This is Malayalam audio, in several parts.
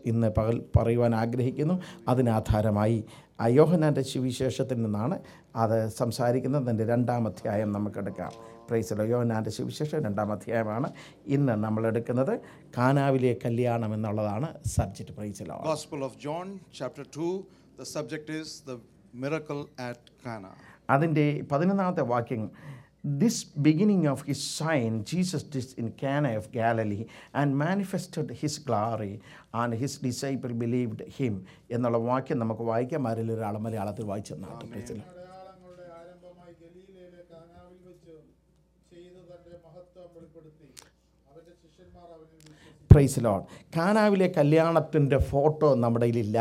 ഇന്ന് പകൽ പറയുവാൻ ആഗ്രഹിക്കുന്നു അതിനാധാരമായി ആ യോഹനാൻ്റെ സുവിശേഷത്തിൽ നിന്നാണ് അത് സംസാരിക്കുന്നത് അതിൻ്റെ രണ്ടാം അധ്യായം നമുക്കെടുക്കാം പ്രൈസലോ യോഹനാൻ്റെ സുവിശേഷം രണ്ടാം അധ്യായമാണ് ഇന്ന് നമ്മൾ എടുക്കുന്നത് കാനാവിലെ കല്യാണം എന്നുള്ളതാണ് സബ്ജക്റ്റ് പ്രൈസലോ Gospel of John, chapter 2. The subject is the miracle at Cana. അതിൻ്റെ പതിനൊന്നാമത്തെ വാക്യം this beginning of his sign Jesus did in Cana of Galilee and manifested his glory and his disciple believed him എന്നുള്ള വാക്യം നമുക്ക് വായിക്കാം ആരിൽ ഒരാൾ മലയാളത്തിൽ വായിച്ചെന്നാണ് പ്രൈസിലോ അടയാളങ്ങളുടെ ആരംഭമായി ഗലീലയിലെ കാനാവിൽ വെച്ച് ചെയ്ത് തന്റെ മഹത്വം വെളിപ്പെടുത്തി അവന്റെ ശിഷ്യന്മാർ അവനിൽ വിശ്വസിച്ചു പ്രൈസ് ലോൺ കാനാവിലെ കല്യാണത്തിൻ്റെ ഫോട്ടോ നമ്മുടെ കയ്യിലില്ല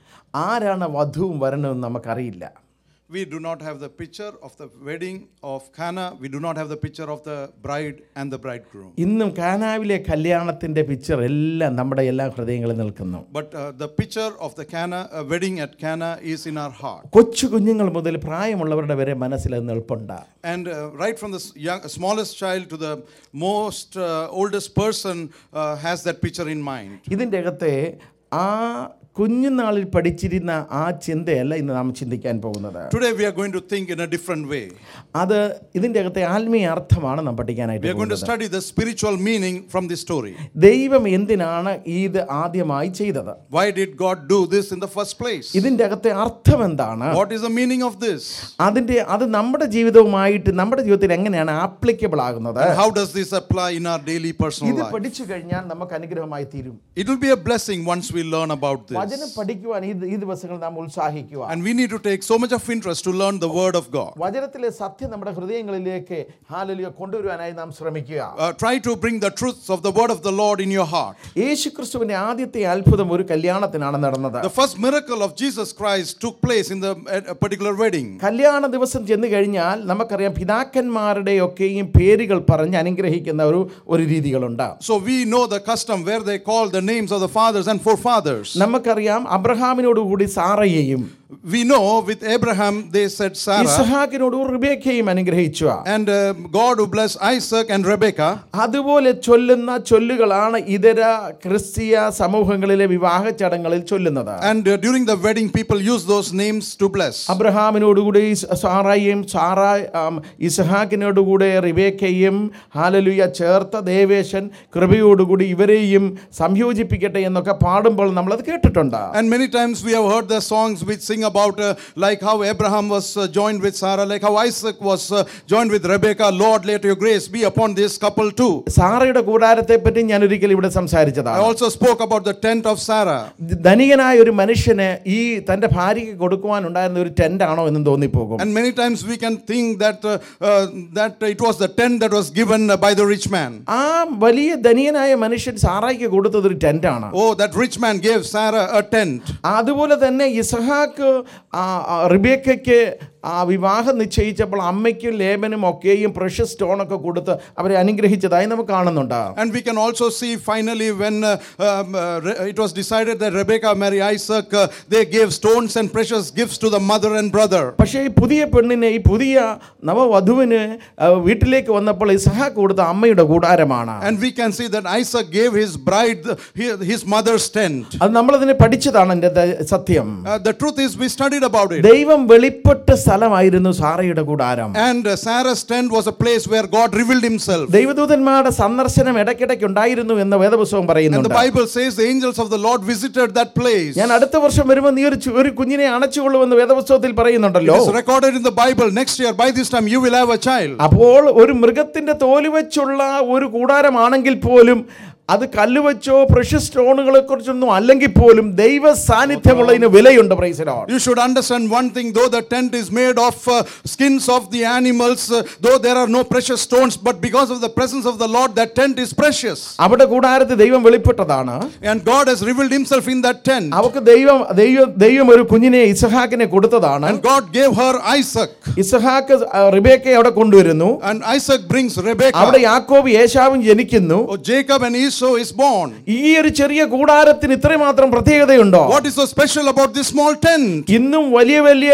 ആരാണ് വധുവും വരണമെന്ന് നമുക്കറിയില്ല We do not have the picture of the wedding of Cana. We do not have the picture of the bride and the bridegroom. ഇന്നും കാനാവിലെ കല്യാണത്തിൻ്റെ പിക്ചർ എല്ലാം നമ്മുടെ എല്ലാ ഹൃദയങ്ങളിൽ നിൽക്കുന്നു But uh, the picture of the Cana uh, wedding at Cana is in our heart. കൊച്ചു കുഞ്ഞുങ്ങൾ മുതൽ പ്രായമുള്ളവരുടെ വരെ മനസ്സിൽ അത് നിൽപ്പുണ്ട് And uh, right from the s- young, smallest child to the most uh, oldest person uh, has that picture in mind. ഇതിൻ്റെ അകത്തെ ആ കുഞ്ഞുനാളിൽ പഠിച്ചിരുന്ന ആ ചിന്തയല്ല ഇന്ന് നാം ചിന്തിക്കാൻ പോകുന്നത് Today we are going to think in a different way. അത് ഇതിൻ്റെ അകത്തെ ആത്മീയ അർത്ഥമാണ് നാം പഠിക്കാനായിട്ട് We are going to പോകുന്നത്. study the spiritual meaning from this story. ദൈവം എന്തിനാണ് ഇത് ആദ്യമായി ചെയ്തത് Why did God do this in the first place? ഇതിൻ്റെ അകത്തെ അർത്ഥം എന്താണ് What is the meaning of this? അതിൻ്റെ അത് നമ്മുടെ ജീവിതവുമായിട്ട് നമ്മുടെ ജീവിതത്തിൽ എങ്ങനെയാണ് ആപ്ലിക്കബിൾ ആകുന്നത് And how does this apply in our daily personal ഇത് life? പഠിച്ചു കഴിഞ്ഞാൽ നമുക്ക് അനുഗ്രഹമായി തീരും It will be a blessing once we learn about this. വചനം പഠിക്കുവാൻ ഈ ഈ ദിവസങ്ങൾ നാം ഉത്സാഹിക്കുക And we need to take so much of interest to learn the word of God. വചനത്തിലെ സത്യം നമ്മുടെ ഹൃദയങ്ങളിലേക്ക് ഹാലലിയ കൊണ്ടുവരുവാനായി നാം ശ്രമിക്കുക Uh, try to bring the truths of the word of the Lord in your heart. യേശു ക്രിസ്തുവിന്റെ ആദ്യത്തെ അത്ഭുതം ഒരു കല്യാണത്തിനാണ് നടന്നത് The first miracle of Jesus Christ took place in the a particular wedding. കല്യാണ ദിവസം ചെന്ന് കഴിഞ്ഞാൽ നമുക്കറിയാം പിതാക്കന്മാരുടെ ഒക്കെയും പേരുകൾ പറഞ്ഞ് അനുഗ്രഹിക്കുന്ന ഒരു ഒരു രീതികളുണ്ട് So we know the custom where they call the names of the fathers and forefathers. നമുക്കറിയാം അബ്രഹാമിനോടുകൂടി സാറയെയും We know with Abraham they said Sarah, ഇസഹാക്കിനോട് റിബേക്കയും അനുഗ്രഹിച്ചു and uh, God who blessed Isaac and Rebekah. അതുപോലെ ചൊല്ലുന്ന ചൊല്ലുകളാണ് ഇതര ക്രിസ്തീയ സമൂഹങ്ങളിലെ വിവാഹ ചടങ്ങുകളിൽ ചൊല്ലുന്നത് And uh, during the wedding, people use those names to bless. അബ്രഹാമിനോടുകൂടി സാറായും സാറ ആം, ഇസഹാക്കിനോടുകൂടെ റിബേക്കയും ഹാലലുയ ചേർത്ത ദേവേശൻ കൃപയോടുകൂടി ഇവരെയും സംയോജിപ്പിക്കട്ടെ എന്നൊക്കെ പാടുമ്പോൾ നമ്മളത് കേട്ടിട്ടുണ്ട് And many times we have heard the songs which sing about uh, like how Abraham was uh, joined with Sarah, like how Isaac was uh, joined with Rebekah. Lord, let your grace be upon this couple too. സാറയുടെ കൂടാരത്തെ പറ്റി ഞാൻ ഒരിക്കൽ ഇവിടെ I സംസാരിച്ചതാണ് also spoke about the tent of Sarah. ധനികനായ ഒരു മനുഷ്യന് ഈ തൻ്റെ ഭാര്യയ്ക്ക് കൊടുക്കുവാനുണ്ടായിരുന്ന ഒരു ടെൻ്റ് ആണോ എന്നും തോന്നിപ്പോകും And many times we can think that uh, uh, that it was the tent that was given uh, by the rich man. ആ വലിയ ധനികനായ മനുഷ്യൻ സാറായിക്ക് കൊടുത്തത് ഒരു ടെൻ്റാണ് Oh, that rich man gave Sarah a tent. അതുപോലെ തന്നെ ഇസഹാക്ക് ആ, ആ, റിബേക്കയ്ക്ക് ആ വിവാഹം നിശ്ചയിച്ചപ്പോൾ അമ്മയ്ക്കും ലേബനും ഒക്കെയും പ്രഷ്യസ് സ്റ്റോണൊക്കെ കൊടുത്ത് അവരെ അനുഗ്രഹിച്ചതായി നമുക്ക് കാണുന്നുണ്ട് And we can also see finally when uh, um, uh, Re- it was decided that Rebekah marry Isaac, uh, they gave stones and precious gifts to the mother and brother. പക്ഷേ ഈ പുതിയ പെണ്ണിനെ ഈ പുതിയ നവവധുവിന് ആ, വീട്ടിലേക്ക് വന്നപ്പോൾ ഇസഹാക്ക് കൊടുത്ത അമ്മയുടെ കൂടാരമാണ് And we can see that Isaac gave his bride the- his, his mother's tent. അത് നമ്മളതിനെ പഠിച്ചതാണ് എൻ്റെ ത- സത്യം Uh, the truth is, we studied about it. ദൈവം വെളിപ്പെട്ട സ്ഥലമായിരുന്നു സാറയുടെ കൂടാരം And uh, Sarah's tent was a place where God revealed himself. ദൈവദൂതന്മാരുടെ സന്ദർശനം ഇടയ്ക്കിടയ്ക്ക് ഉണ്ടായിരുന്നു എന്ന് വേദപുസ്തകം And the പറയുന്നുണ്ട് Bible says the angels of the Lord visited that place. ഞാൻ അടുത്ത വർഷം വരുമ്പോൾ നീ ഒരു ചു- ഒരു കുഞ്ഞിനെ അണച്ചുകൊള്ളുമെന്ന് വേദപുസ്തകത്തിൽ പറയുന്നുണ്ടല്ലോ It is recorded in the Bible. Next year, by this time, you will have a child. അപ്പോൾ ഒരു മൃഗത്തിന്റെ തോല് വെച്ചുള്ള ഒരു കൂടാരമാണെങ്കിൽ പോലും അത് കല്ല് വെച്ചോ പ്രഷ്യസ് സ്റ്റോണുകളെ കുറിച്ചൊന്നും അല്ലെങ്കിൽ പോലും ദൈവ സാന്നിധ്യമുള്ളതിന് വിലയുണ്ട് പ്രൈസിലോ You should understand one thing though the tent is made of uh, skins of the animals, uh, though there are no precious stones, but because of the presence of the Lord, that tent is precious. അവിടെ കൂടാരത്തിൽ ദൈവം വെളിപ്പെട്ടതാണ് And God has revealed Himself in that tent. അവക്ക് ദൈവം ദൈവം ദൈവം ഒരു കുഞ്ഞിനെ ഇസഹാക്കിനെ കൊടുത്തതാണ് And God gave her Isaac. ഇസഹാക്ക് റിബേക്കെ അവിടെ കൊണ്ടുവരുന്നു And Isaac brings Rebekah. അവിടെ യാക്കോബ് യേശാവും ജനിക്കുന്നു Oh, Jacob and Esau is born. ഈ ഒരു ചെറിയ കൂടാരത്തിന് ഇത്രമാത്രം പ്രത്യേകതയുണ്ടോ What is so special about this small tent? ഇന്നും വലിയ വലിയ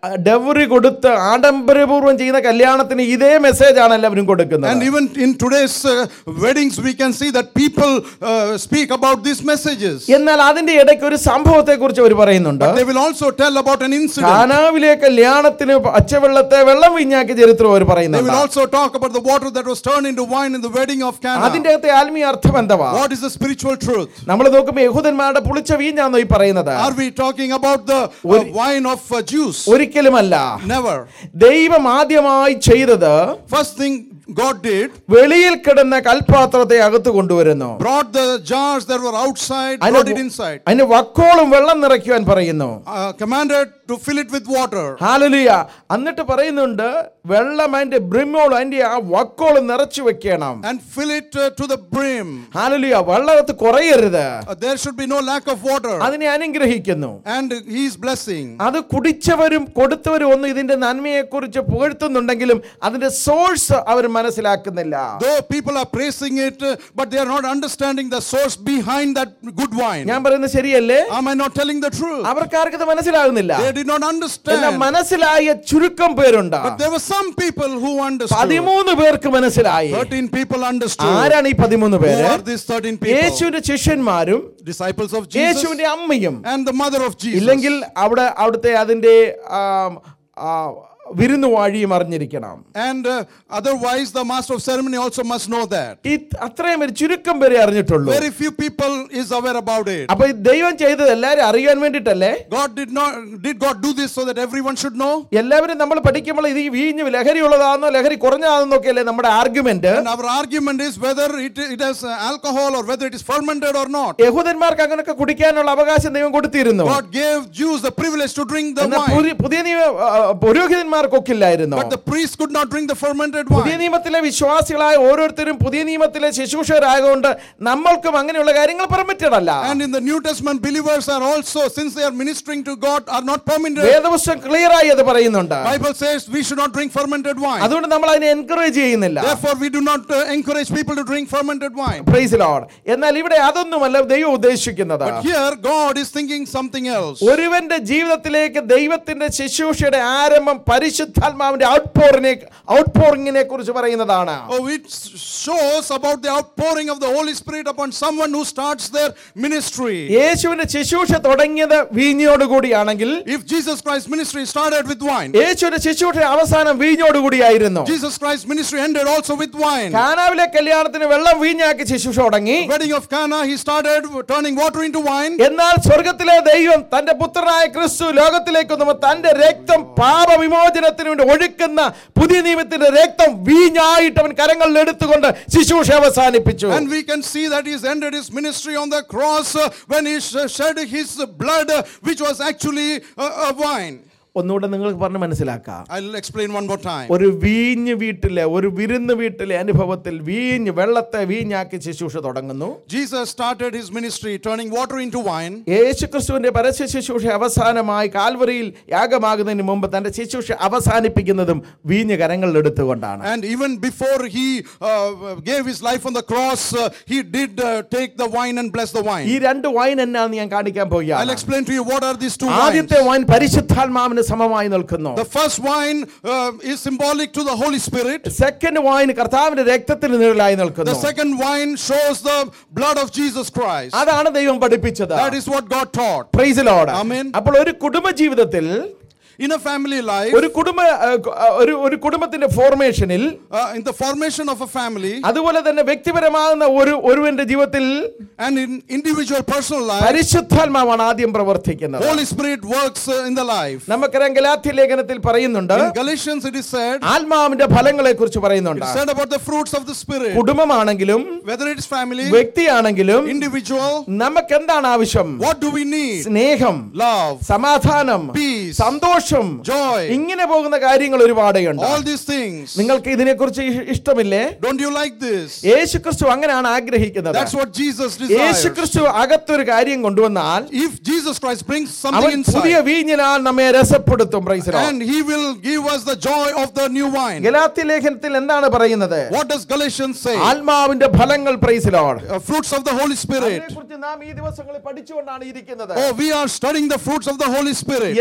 ഡെവറി കൊടുത്ത് ആഡംബരപൂർവ്വം ചെയ്യുന്ന കല്യാണത്തിന് ഇതേ മെസ്സേജ് ആണ് എല്ലാവരും കൊടുക്കുന്നത് And even in today's uh, weddings, we can see that people uh, speak about these messages. എന്നാൽ അതിന്റെ ഇടയ്ക്ക് ഒരു സംഭവത്തെ കുറിച്ച് അവർ പറയുന്നുണ്ട് They will also tell about an incident. കാനാവിലെ കല്യാണത്തിന് പച്ചവെള്ളത്തെ വെള്ളം വീഞ്ഞാക്കി ചരിത്രം അവർ They will പറയുന്നുണ്ട് also talk about the water that was turned into wine in the wedding of Cana. അതിന്റെ അകത്തെ ആത്മീയ അർത്ഥം എന്തുവാ What is the spiritual truth? നമ്മൾ നോക്കുമ്പോൾ യഹൂദന്മാരുടെ പുളിച്ച വീഞ്ഞാന്നോ ഈ പറയുന്നത് Are we talking about the uh, wine of uh, juice? ഒരിക്കലുമല്ല Never. ദൈവം ആദ്യമായി ചെയ്തത് First thing God did, വെളിയിൽ കിടന്ന കൽപാത്രത്തെ അകത്ത് കൊണ്ടുവരുന്നു brought the jars that were outside, അതിന് brought it inside. അതിന് വക്കോളും വെള്ളം നിറയ്ക്കുവാൻ പറയുന്നു Uh, commanded to fill it with water. ഹാലലുയ എന്നിട്ട് പറയുന്നുണ്ട് വെള്ളം അതിന്റെ ബ്രിമോളും അതിന്റെ ആ വക്കോളും നിറച്ചു വെക്കണം and fill it uh, to the brim. Hallelujah വെള്ളത്ത് കുറയരുത് Uh, there should be no lack of water. അതിനെ അനുഗ്രഹിക്കുന്നു And he is blessing. അത് കുടിച്ചവരും കൊടുത്തവരും ഒന്നും ഇതിന്റെ നന്മയെക്കുറിച്ച് പുകഴ്ത്തുന്നുണ്ടെങ്കിലും അതിന്റെ സോഴ്സ് അവർ മനസ്സിലാക്കുന്നില്ല Though people are praising it, uh, but they are not understanding the source behind that good wine. ഞാൻ പറയുന്നത് ശരിയല്ലേ Am I not telling the truth? അവർക്കാർക്ക് ഇത് മനസ്സിലാകുന്നില്ല They did not എന്നാൽ understand. മനസ്സിലായ ചുരുക്കം പേരുണ്ട് But there were some people who understood. പതിമൂന്ന് പേർക്ക് മനസ്സിലായി 13 people understood. ആരാണ് ഈ പതിമൂന്ന് Who പേര് are these 13 people? യേശുവിന്റെ ശിഷ്യന്മാരും Disciples of Jesus യേശുവിന്റെ അമ്മയും and the mother of Jesus. ഇല്ലെങ്കിൽ അവിടെ അവിടുത്തെ അതിന്റെ ആം, ആ, വിരുന്നുവാഴിയും അറിഞ്ഞിരിക്കണം And uh, otherwise, the master of ceremony also must know that. ഈ അത്രയും ഒരു ചുരുക്കം പേരെ അറിഞ്ഞിട്ടുള്ളൂ Very few people is aware about it. അപ്പൊ ഈ ദൈവം ചെയ്തത് എല്ലാരും അറിയാൻ വേണ്ടിട്ടല്ലേ God did not did God do this so that everyone should know? എല്ലാവരും നമ്മൾ പഠിക്കുമ്പോൾ ഇത് ഈ വീഞ്ഞ് ലഹരി ഉള്ളതാണെന്നോ ലഹരി കുറഞ്ഞതാണെന്നോ ഒക്കെ അല്ലേ നമ്മുടെ argument And our argument is whether it, it has uh, alcohol or whether it is fermented or not. യഹൂദന്മാർക്ക് അങ്ങനെയൊക്കെ കുടിക്കാനുള്ള അവകാശം ദൈവം കൊടുത്തിരുന്നു God gave Jews the privilege to drink the എന്നാൽ wine, പുതിയ- പുതിയ നിയമ ആ, പുരോഹിതന്മാർക്കൊക്കില്ലായിരുന്നു but the priests could not drink the fermented പുതിയ wine. നിയമത്തിലെ വിശ്വാസികളായ ഓരോരുത്തരും പുതിയ നിയമത്തിലെ ശുശ്രൂഷകരായതുകൊണ്ട് നമ്മൾക്കും അങ്ങനെയുള്ള കാര്യങ്ങൾ പെർമിറ്റഡ് അല്ല And in the New Testament, believers are also, since they are ministering to God, are not permitted. വേദപുസ്തകം ക്ലിയർ ആയി അത് പറയുന്നുണ്ട് Bible says we should not drink fermented wine. അതുകൊണ്ട് നമ്മൾ അതിനെ എൻകറേജ് ചെയ്യുന്നില്ല Therefore, we do not uh, encourage people to drink fermented wine. Praise Lord എന്നാൽ ഇവിടെ അതൊന്നുമല്ല ദൈവം ഉദ്ദേശിക്കുന്നത് But here, God is thinking something else. ഒരുവന്റെ ജീവിതത്തിലേക്ക് ദൈവത്തിന്റെ ശുശ്രൂഷയുടെ ആരംഭം പരിശുദ്ധാത്മാവിന്റെ ഔട്ട്പോറിനെ ഔട്ട്പോറിങ്ങിനെ കുറിച്ച് പറയുന്നതാണ് Oh, it shows about the outpouring of the Holy Spirit upon someone who starts their ministry. യേശുവിന്റെ ശുശ്രൂഷ തുടങ്ങിയത് വീഞ്ഞോടുകൂടിയാണെങ്കിൽ If Jesus Christ's ministry started with wine, യേശുവിന്റെ ശുശ്രൂഷ അവസാനം വീഞ്ഞോടുകൂടിയായിരുന്നു Jesus Christ's ministry ended also with wine. കാനാവിലെ കല്യാണത്തിന് വെള്ളം വീഞ്ഞാക്കി ശുശ്രൂഷ തുടങ്ങി Wedding of Cana, he started turning water into wine. എന്നാൽ സ്വർഗത്തിലെ ദൈവം തന്റെ പുത്രനായ ക്രിസ്തു ലോകത്തിലേക്ക് വന്നപ്പോൾ തന്റെ രക്തം പാപവിമോചനത്തിന് വേണ്ടി ഒഴുക്കുന്ന പുതിയ നിയമത്തിന്റെ രക്തം വീഞ്ഞായിട്ട് അവൻ കരങ്ങളിൽ എടുത്തുകൊണ്ട് ശുശ്രൂഷ അവസാനിപ്പിച്ചു And we can see that he's ended his ministry on the cross uh, when he sh- shed his blood, uh, which was actually uh, a wine. ഒന്നുകൂടെ നിങ്ങൾക്ക് പറഞ്ഞ് മനസ്സിലാക്കാം I'll explain one more time. ഒരു വീഞ്ഞ് വീട്ടിലെ ഒരു വിരുന്ന് വീട്ടിലെ അനുഭവത്തിൽ വീഞ്ഞ് വെള്ളത്തെ വീഞ്ഞാക്കി ശുശ്രൂഷ തുടങ്ങുന്നു Jesus started his ministry turning water into wine. യേശു ക്രിസ്തുവിന്റെ പരസ്യ ശുശ്രൂഷ അവസാനമായി കാൽവറിയിൽ യാഗമാകുന്നതിന് മുമ്പ് തന്റെ ശുശ്രൂഷ അവസാനിപ്പിക്കുന്നതും വീഞ്ഞ് കരങ്ങളിൽ എടുത്തുകൊണ്ടാണ് And even before he uh, gave his life on the cross, uh, he did uh, take the wine and bless the ഈ wine. രണ്ട് വൈൻ എന്നാന്ന് ഞാൻ കാണിക്കാൻ I'll പോവുകയാണ് explain to you what are these two wines. ആദ്യത്തെ വൈൻ പരിശുദ്ധാത്മാവിന് സമമായി നിൽക്കുന്നു The first wine uh, is symbolic to the Holy Spirit. Second wine കർത്താവിന്റെ രക്തത്തിന് നിഴലായി The നിൽക്കുന്നു second wine shows the blood of Jesus Christ. അതാണ് ദൈവം പഠിപ്പിച്ചത് That is what God taught. Praise Lord Amen. അപ്പോൾ ഒരു കുടുംബ ജീവിതത്തിൽ In a family life, ഒരു കുടുംബ ഏഹ്, കു- ഏഹ്, ഒരു ഒരു കുടുംബത്തിന്റെ ഫോർമേഷനിൽ uh, in the formation of a family, അതുപോലെ തന്നെ വ്യക്തിപരമാകുന്ന ഒരു ഒരുവന്റെ ജീവിതത്തിൽ and in individual personal life, പരിശുദ്ധാത്മാവാണ് ആദ്യം പ്രവർത്തിക്കുന്നത് Holy Spirit works uh, in the life. നമുക്കറിയാം ഗലാത്യ ലേഖനത്തിൽ പറയുന്നുണ്ട് In Galatians, it is said, ആത്മാവിന്റെ ഫലങ്ങളെ കുറിച്ച് it പറയുന്നുണ്ട് is said about the fruits of the Spirit. കുടുംബമാണെങ്കിലും Whether it is family, വ്യക്തിയാണെങ്കിലും individual, നമുക്ക് എന്താണ് ആവശ്യം what do we need? സ്നേഹം Love, സമാധാനം peace, സന്തോഷം joy, ഇങ്ങനെ പോകുന്ന കാര്യങ്ങൾ ഒരുപാടുണ്ട് all these things. നിങ്ങൾക്ക് ഇതിനെക്കുറിച്ച് ഇ- ഇഷ്ടമില്ലേ Don't you like this? യേശു ക്രിസ്തു അങ്ങനെയാണ് ആഗ്രഹിക്കുന്നത് That's what Jesus Yeshu desires. ക്രിസ്തു അകത്തൊരു കാര്യം കൊണ്ടുവന്നാൽ If Jesus Christ brings അവൻ something പുതിയ inside, വീഞ്ഞിനാൽ നമ്മെ രസപ്പെടുത്തും praise the Lord. and He will give us the joy of the new wine. Galatia ലേഖനത്തിൽ എന്താണ് പറയുന്നത് What does Galatians say? ആത്മാവിന്റെ ഫലങ്ങൾ praise Lord Uh, fruits of the Holy Spirit. അതിനെക്കുറിച്ച് നാം ഈ ദിവസങ്ങളിൽ പഠിച്ചുകൊണ്ടാണ് ഇരിക്കുന്നത് Oh, we are studying the fruits of the Holy Spirit. എന്തുകൊണ്ടാണ്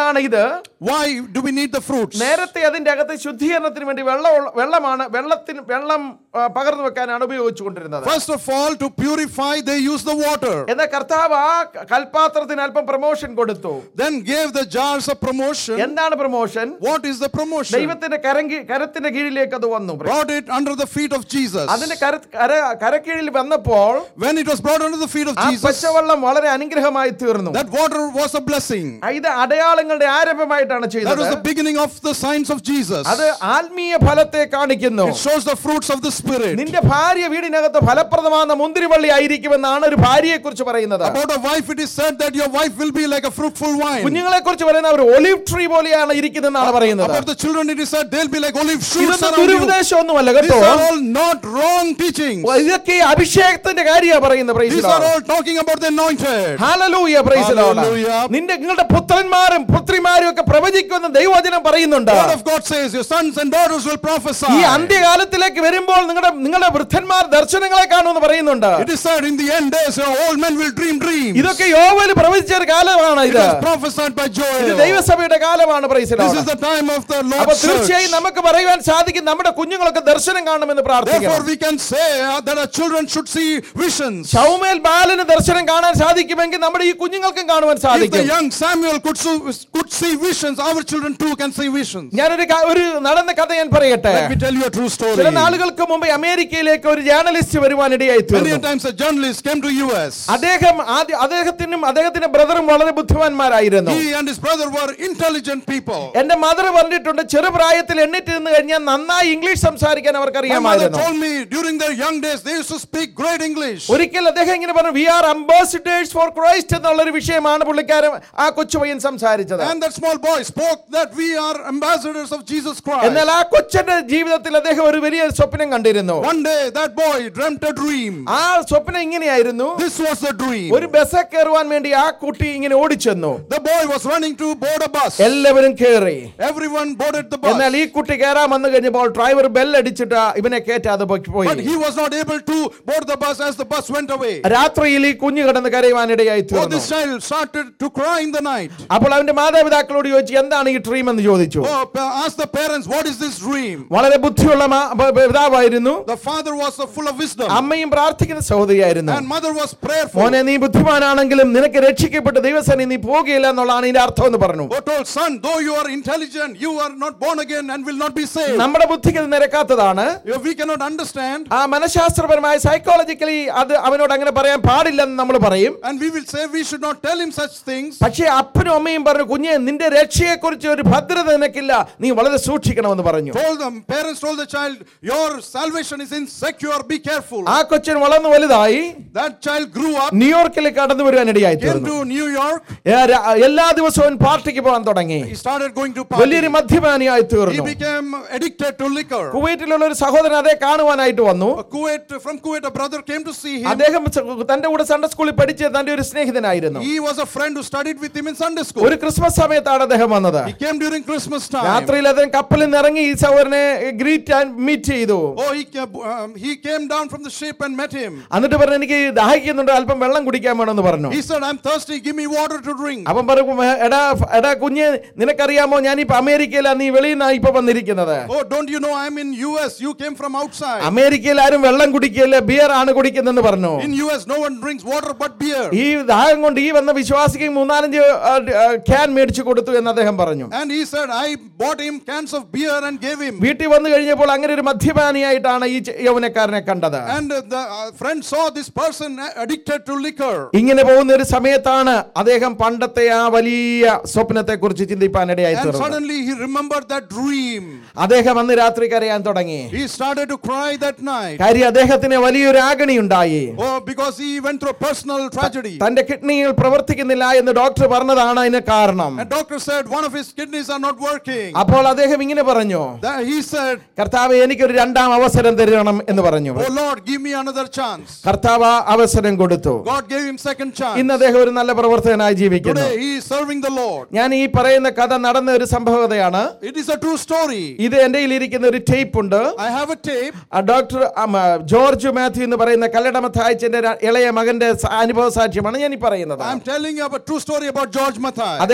എന്തുകൊണ്ടാണ് ഇത് Why do we need the fruits? നേരത്തെ അതിന്റെ അകത്ത് ശുദ്ധീകരണത്തിന് വേണ്ടി വെള്ളം വെള്ളമാണ് വെള്ളത്തിന് വെള്ളം ആ, പകർന്നു വെക്കാനാണ് ഉപയോഗിച്ചുകൊണ്ടിരുന്നത് First of all, to purify, they use the water. എന്നാൽ കർത്താവ് ആ കൽപാത്രത്തിന് അല്പം പ്രൊമോഷൻ കൊടുത്തു Then gave the jars of promotion. എന്താണ് promotion What is the promotion? ദൈവത്തിന്റെ കരങ്കി കരത്തിന്റെ കീഴിലേക്ക് അത് വന്നു Brought it under the feet of Jesus. അതിന്റെ കര കര കരക്കീഴിൽ വന്നപ്പോൾ When it was brought under the feet of ആ Jesus, പച്ചവെള്ളം വളരെ അനുഗ്രഹമായി തീർന്നു that water was a blessing. ആ, ഇത് അടയാളങ്ങളുടെ ആരംഭമായിട്ടാണ് That ചെയ്തത് was the beginning of the signs of Jesus. അത് ആത്മീയ ഫലത്തെ കാണിക്കുന്നു It shows the fruits of the Spirit. നിന്റെ ഭാര്യ വീടിനകത്ത് ഫലപ്രദമാകുന്ന മുന്തിരിവള്ളി ആയിരിക്കുമെന്നാണ് ഒരു ഭാര്യയെ കുറിച്ച് പറയുന്നത് About a wife, it is said that your wife will be like a fruitful vine. കുഞ്ഞുങ്ങളെ കുറിച്ച് പറയുന്ന ഒരു ഒലിവ് ട്രീ പോലെയാണ് ഇരിക്കുന്നതെന്നാണ് പറയുന്നത് About the children, it is said they'll be like olive shoots ഇതൊന്നും around you. ദുരുപദേശമൊന്നുമല്ല These കേട്ടോ are all not wrong teachings. ഇതൊക്കെ ഈ അഭിഷേകത്തിന്റെ കാര്യമാണ് പറയുന്നത് praise These the are Lord. all talking about the anointed. Hallelujah, praise the Lord. Hallelujah. നിന്റെ നിങ്ങളുടെ പുത്രന്മാരും പുത്രിമാരും ഒക്കെ പ്രവചിക്കുമെന്ന് ദൈവവചനം പറയുന്നുണ്ട് The word of God says, Your sons and daughters will prophesy. ഈ അന്ത്യകാലത്തിലേക്ക് വരുമ്പോൾ നിങ്ങളുടെ നിങ്ങളുടെ വൃദ്ധന്മാർ ദർശനങ്ങളെ കാണുമെന്ന് പറയുന്നുണ്ട് It is said, In the end days, your old men will dream dreams. ഇതൊക്കെ യോവല് പ്രവചിച്ച ഒരു കാലമാണ് It ഇത് is prophesied by ഇത് Joel. ദൈവസഭയുടെ കാലമാണ് praise the This Lord. is the time of the അപ്പൊ Lord's church. തീർച്ചയായും നമുക്ക് പറയുവാൻ സാധിക്കും നമ്മുടെ കുഞ്ഞുങ്ങളൊക്കെ ദർശനം കാണുമെന്ന് Therefore, പ്രാർത്ഥിക്കണം we can say uh, that our children should see visions. ഷൗമേൽ ബാലന് ദർശനം കാണാൻ സാധിക്കുമെങ്കിൽ നമ്മുടെ ഈ കുഞ്ഞുങ്ങൾക്കും കാണുവാൻ If the സാധിക്കും young Samuel could, so, could see visions, our children too can see visions. ഞാനൊരു ക- ഒരു നടന്ന കഥ ഞാൻ പറയട്ടെ Let me tell you a true story. ചില നാളുകൾക്ക് മുമ്പ് അമേരിക്കയിലേക്ക് ഒരു ജേർണലിസ്റ്റ് വരുവാനിടയായി Many തീർന്നു a times a journalist came to US. അദ്ദേഹം ആദ്യ അദ്ദേഹത്തിനും അദ്ദേഹത്തിന്റെ ബ്രദറും വളരെ ബുദ്ധിമാന്മാരായിരുന്നു He and his brother were intelligent people. എന്റെ മദർ പറഞ്ഞിട്ടുണ്ട് ചെറുപ്രായത്തിൽ എണ്ണിട്ട് നിന്ന് കഴിഞ്ഞാൽ നന്നായി ഇംഗ്ലീഷ് സംസാരിക്കാൻ My mother അവർക്കറിയാമായിരുന്നു told me during their young days they used to speak great English. ഒരിക്കൽ അദ്ദേഹം ഇങ്ങനെ പറഞ്ഞു we are ambassadors for Christ എന്നുള്ളൊരു വിഷയമാണ് പുള്ളിക്കാരൻ ആ കൊച്ചുപയ്യൻ സംസാരിച്ചത് And that small boy spoke that we are ambassadors of Jesus Christ. എന്നാൽ ആ കൊച്ചന്റെ ജീവിതത്തിൽ അദ്ദേഹം ഒരു വലിയ സ്വപ്നം കണ്ടിരുന്നു One day that boy dreamt a dream. ആ സ്വപ്നം ഇങ്ങനെയായിരുന്നു This was the dream. ഒരു ബസ് കയറുവാൻ വേണ്ടി ആ കുട്ടി ഇങ്ങനെ ഓടിച്ചെന്നു The boy was running to board a bus. എല്ലാവരും കയറി Everyone boarded the എന്നാൽ bus. ഈ കുട്ടി കയറാൻ വന്നു കഴിഞ്ഞപ്പോൾ ഡ്രൈവർ ബെല്ലടിച്ചിട്ട് ഇവനെ കയറ്റാതെ പോയി But he was not able to board the bus as the bus went away. രാത്രിയിൽ ഈ കുഞ്ഞു കിടന്ന് കരയുവാനിടയായി Oh, തീർന്നു this child started to cry in the night. അപ്പോൾ അവന്റെ മാതാപിതാക്കളോട് ചോദിച്ചു എന്താണ് ഈ ഡ്രീം എന്ന് ചോദിച്ചു Oh, pa- ask the parents, what is this dream? വളരെ ബുദ്ധിയുള്ള മാ- പ- പിതാവായിരുന്നു The father was uh, full of wisdom. അമ്മയും പ്രാർത്ഥിക്കുന്ന സഹോദരിയായിരുന്നു And mother was prayerful. മോനെ നീ ബുദ്ധിമാനാണെങ്കിലും നിനക്ക് രക്ഷിക്കപ്പെട്ട് ദൈവസേന നീ പോകുകയില്ല എന്നുള്ളതാണ് ഇതിന്റെ അർത്ഥം എന്ന് പറഞ്ഞു Who told son, though you are intelligent, you are not born again and will not be saved. നമ്മുടെ ബുദ്ധിക്ക് ഇത് നിരക്കാത്തതാണ് If we cannot understand, ആ മനഃശാസ്ത്രപരമായ സൈക്കോളജിക്കലി അത് അവനോട് അങ്ങനെ പറയാൻ പാടില്ലെന്ന് നമ്മൾ പറയും and we will say we should not tell him such things. പക്ഷേ അപ്പനും അമ്മയും പറഞ്ഞു കുഞ്ഞെ നിന്റെ രക്ഷയെക്കുറിച്ച് ഒരു ഭദ്രത നിനക്കില്ല നീ വളരെ സൂക്ഷിക്കണമെന്ന് പറഞ്ഞു Told them, parents told the child, your salvation is insecure, be careful. ആ കൊച്ചൻ വളർന്നു വലുതായി That child grew up, ന്യൂയോർക്കിൽ കടന്നു വരുവാനിടയായി came തീർന്നു to New York, ഏ, ര- എല്ലാ ദിവസവും പാർട്ടിക്ക് പോകാൻ തുടങ്ങി he started going to വലിയൊരു party. മദ്യപാനിയായി He തീർന്നു became addicted to liquor. കുവൈറ്റിലുള്ള ഒരു സഹോദരൻ അതേ കാണുവാനായിട്ട് വന്നു A Kuwait, from Kuwait, a brother came to see him. അദ്ദേഹം സ- തന്റെ കൂടെ സൺഡേ സ്കൂളിൽ പഠിച്ച തന്റെ ഒരു സ്നേഹിതനായിരുന്നു He was a friend who studied with him in Sunday school. ഒരു ക്രിസ്മസ് സമയത്താണ് അദ്ദേഹം വന്നത് He came during Christmas time. രാത്രിയിൽ അദ്ദേഹം കപ്പലിൽ നിന്ന് ഇറങ്ങി ഈ സഹോദരനെ ഗ്രീറ്റ് ആൻഡ് മീറ്റ് ചെയ്തു Oh, he came, um, he came down from the ship and met him. എന്നിട്ട് പറഞ്ഞു എനിക്ക് ദാഹിക്കുന്നുണ്ട് അല്പം വെള്ളം കുടിക്കാൻ വേണമെന്ന് പറഞ്ഞു He said, I'm thirsty, give me water to drink. അപ്പം പറഞ്ഞു എടാ എടാ കുഞ്ഞ് നിനക്കറിയാമോ ഞാനിപ്പോ അമേരിക്കയിലാണ് നീ വെളിയിൽ നിന്നാണ് ഇപ്പൊ വന്നിരിക്കുന്നത് Oh, don't you know I'm in US? You came from outside. അമേരിക്കയിൽ ആരും വെള്ളം കുടിക്കുകയല്ല ബിയർ ആണ് കുടിക്കുന്നെന്ന് പറഞ്ഞു In US, no one drinks water but beer. ഈ ദാഹം കൊണ്ട് ഈ വന്ന വിശ്വാസിക്ക് മൂന്നാലഞ്ച് ക്യാൻ മേടിച്ചു കൊടുത്തു എന്ന് അദ്ദേഹം പറഞ്ഞു And he said, I bought him cans of beer and gave him. വീട്ടിൽ വന്നു കഴിഞ്ഞപ്പോൾ അങ്ങനെ ഒരു മദ്യപാനിയായിട്ടാണ് ഈ ചെ- യൗവനക്കാരനെ കണ്ടത് And uh, the uh, friend saw this person addicted to liquor. ഇങ്ങനെ പോകുന്ന ഒരു സമയത്താണ് അദ്ദേഹം പണ്ടത്തെ ആ വലിയ സ്വപ്നത്തെ കുറിച്ച് ചിന്തിപ്പാനിടയായി And തീർന്നത് suddenly he remembered that dream. അദ്ദേഹം അന്ന് രാത്രി കരയാൻ തുടങ്ങി He started to cry that night. കാര്യം അദ്ദേഹത്തിന് വലിയൊരു ആഗണി ഉണ്ടായി Oh, because he went through a personal tragedy. തന്റെ കിഡ്നികൾ പ്രവർത്തിക്കുന്നില്ല എന്ന് ഡോക്ടർ പറഞ്ഞതാണ് അതിന് കാരണം And doctor said one of his kidneys are not working. അപ്പോൾ അദ്ദേഹം ഇങ്ങനെ പറഞ്ഞു That he said, കർത്താവ് എനിക്കൊരു രണ്ടാം അവസരം തരണം എന്ന് പറഞ്ഞു Oh Lord, give me another chance. കർത്താവ് ആ അവസരം കൊടുത്തു God gave him second chance. ഇന്ന് അദ്ദേഹം ഒരു നല്ല പ്രവർത്തകനായി ജീവിക്കുന്നു Today he is serving the Lord. ഞാൻ ഈ പറയുന്ന കഥ നടന്ന ഒരു സംഭവതയാണ് It is a true story. ഇത് എന്റെ ഇരിക്കുന്ന ഒരു ടേപ്പ് ഉണ്ട് I have a tape. ആ ഡോക്ടർ ആം, ആ, ജോർജ് മാത്യു എന്ന് പറയുന്ന കല്ലടമത്തായച്ചന്റെ ര- ഇളയ മകന്റെ സ- അനുഭവ സാക്ഷ്യമാണ് ഞാൻ ഈ പറയുന്നത് I'm telling you about a true story about George Mathai. അദ്ദേഹം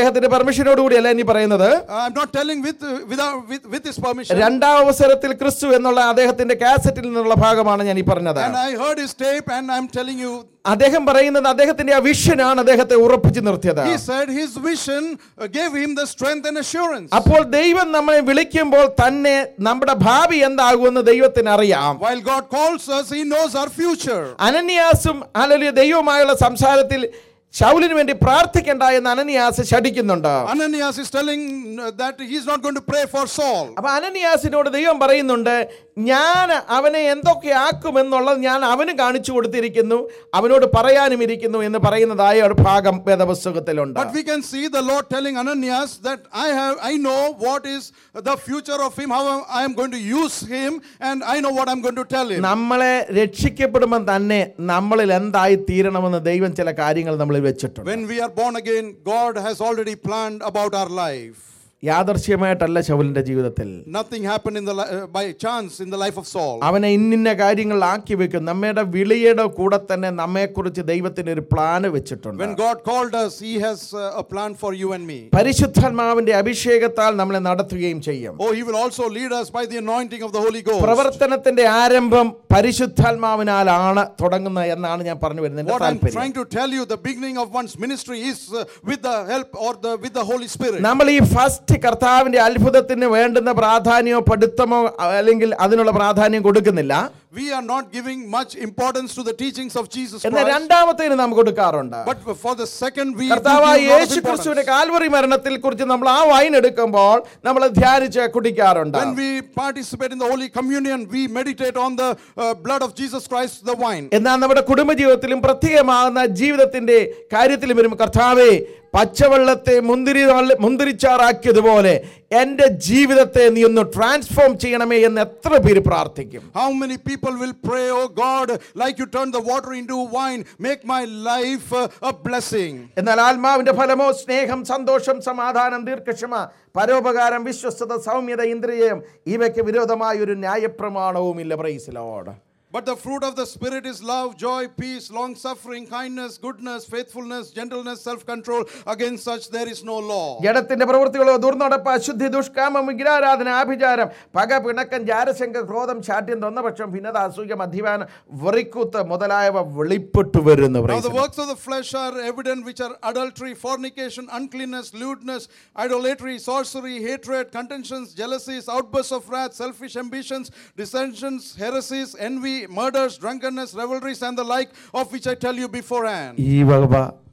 അദ്ദേഹത്തിന്റെ പെർമിഷനോട് കൂടിയല്ല ഇനി പറയുന്നത് I'm not telling with, uh, without, with, with his permission. രണ്ടാം അവസരത്തിൽ ക്രിസ്തു എന്നുള്ള അദ്ദേഹത്തിന്റെ കാസറ്റിൽ നിന്നുള്ള ഭാഗമാണ് ഞാൻ ഈ പറഞ്ഞത് And I heard his tape, and I'm telling you, അദ്ദേഹം പറയുന്നത് അദ്ദേഹത്തിന്റെ ആ വിഷനാണ് അദ്ദേഹത്തെ ഉറപ്പിച്ചു നിർത്തിയത് he said his vision uh, gave him the strength and assurance. അപ്പോൾ ദൈവം നമ്മളെ വിളിക്കുമ്പോൾ തന്നെ നമ്മുടെ ഭാവി എന്താകുമെന്ന് ദൈവത്തിന് അറിയാം While God calls us, he knows our future. അനന്യാസും അല്ലെങ്കിൽ ദൈവവുമായുള്ള സംസാരത്തിൽ ശൗലിന് വേണ്ടി പ്രാർത്ഥിക്കണ്ട എന്ന് അനന്യാസ് ശഠിക്കുന്നുണ്ട് Ananias is telling uh, that he's not going to pray for Saul. അപ്പൊ അനന്യാസിനോട് ദൈവം പറയുന്നുണ്ട് ഞാൻ അവനെ എന്തൊക്കെ ആക്കുമെന്നുള്ളത് ഞാൻ അവന് കാണിച്ചു കൊടുത്തിരിക്കുന്നു അവനോട് പറയാനും ഇരിക്കുന്നു എന്ന് പറയുന്നതായ ഒരു ഭാഗം വേദപുസ്തകത്തിലുണ്ട് But we can see the Lord telling Ananias that I have I know what is the future of him, how I am going to use him, and I know what I'm going to tell him. നമ്മളെ രക്ഷിക്കപ്പെടുമ്പോൾ തന്നെ നമ്മളിൽ എന്തായി തീരണമെന്ന് ദൈവം ചില കാര്യങ്ങൾ നമ്മളിൽ വെച്ചിട്ടുണ്ട് When we are born again, God has already planned about our life. യാദർശ്യമായിട്ടല്ല ശൗലിന്റെ ജീവിതത്തിൽ Nothing happened in the li- uh, by chance in the life of Saul. അവനെ ഇന്നിന്ന കാര്യങ്ങൾ ആക്കി വെക്കും നമ്മുടെ വിളിയുടെ കൂടെ തന്നെ നമ്മെക്കുറിച്ച് ദൈവത്തിന് ഒരു പ്ലാന് വെച്ചിട്ടുണ്ട് When God called us, He has uh, a plan for you and me. പരിശുദ്ധാത്മാവിന്റെ അഭിഷേകത്താൽ നമ്മളെ നടത്തുകയും ചെയ്യും Oh, He will also lead us by the anointing of the Holy Ghost. പ്രവർത്തനത്തിന്റെ ആരംഭം പരിശുദ്ധാത്മാവിനാലാണ് തുടങ്ങുന്നത് എന്നാണ് ഞാൻ പറഞ്ഞു വരുന്നത് എന്റെ What I'm താല്പര്യം trying to tell you, the beginning of one's ministry is uh, with the help or the with the Holy Spirit. നമ്മൾ ഈ ഫസ്റ്റ് കർത്താവിന്റെ അത്ഭുതത്തിന് വേണ്ടുന്ന പ്രാധാന്യമോ പഠിത്തമോ അല്ലെങ്കിൽ അതിനുള്ള പ്രാധാന്യം കൊടുക്കുന്നില്ല We are not giving much importance to the teachings of Jesus എന്നാൽ Christ. രണ്ടാമത്തേന് നാം കൊടുക്കാറുണ്ട് But for the second, we, we give കർത്താവായ a lot of യേശു ക്രിസ്തുവിന്റെ importance. കാൽവറി മരണത്തിൽ കുറിച്ച് നമ്മൾ ആ വൈൻ എടുക്കുമ്പോൾ നമ്മൾ ധ്യാനിച്ച് കുടിക്കാറുണ്ട് When we participate in the Holy Communion, we meditate on the uh, blood of Jesus Christ, the wine. എന്നാൽ നമ്മുടെ കുടുംബജീവിതത്തിലും പ്രത്യേകമാകുന്ന ജീവിതത്തിന്റെ കാര്യത്തിലും വരുമ്പോൾ കർത്താവെ പച്ചവെള്ളത്തെ മുന്തിരി മുന്തിരിച്ചാറാക്കിയതുപോലെ എൻ്റെ ജീവിതത്തെ നീ ഒന്ന് ട്രാൻസ്ഫോം ചെയ്യണമേ എന്ന് എത്ര പേര് പ്രാർത്ഥിക്കും How many people will pray, Oh God, like you turned the water into wine, make my life uh, a blessing. എന്നാൽ ആത്മാവിന്റെ ഫലമോ സ്നേഹം സന്തോഷം സമാധാനം ദീർഘക്ഷമ പരോപകാരം വിശ്വസ്തത സൗമ്യത ഇന്ദ്രിയം ഇവയ്ക്ക് വിരോധമായ ഒരു ന്യായപ്രമാണവും ഇല്ല പ്രൈസിലോട് But the fruit of the Spirit is love, joy, peace, long suffering, kindness, goodness, faithfulness, gentleness, self control. Against such there is no law. ജഡത്തിന്റെ പ്രവൃത്തികളോ ദുർനടപ്പ് അശുദ്ധി ദുഷ്കാമം വിഗ്രാരാധന ആഭിചാരം പക പിണക്കം ജാരശങ്ക ക്രോധം ശാഠ്യം തൊന്നപക്ഷം ഭിന്നത അസൂയ മദ്യപാനം വെറിക്കൂത്ത് മുതലായവ വെളിപ്പെട്ടു വരുന്നു Now, praise the the Lord. works of the flesh are evident, which are adultery, fornication, uncleanness, lewdness, idolatry, sorcery, hatred, contentions, jealousies, outbursts of wrath, selfish ambitions, dissensions, heresies, envy, murders, drunkenness, revelries, and the like, of which I tell you beforehand. ഈ വക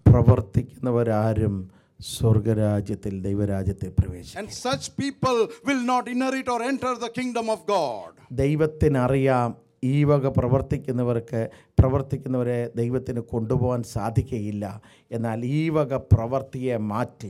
പ്രവർത്തിക്കുന്നവരാരും സ്വർഗരാജ്യത്തിൽ ദൈവരാജ്യത്തിൽ പ്രവേശിക്കും And such people will not inherit or enter the kingdom of God. ദൈവത്തിനറിയാം ഈ വക പ്രവർത്തിക്കുന്നവർക്ക് പ്രവർത്തിക്കുന്നവരെ ദൈവത്തിന് കൊണ്ടുപോകാൻ സാധിക്കുകയില്ല എന്നാൽ ഈ വക പ്രവർത്തിയെ മാറ്റി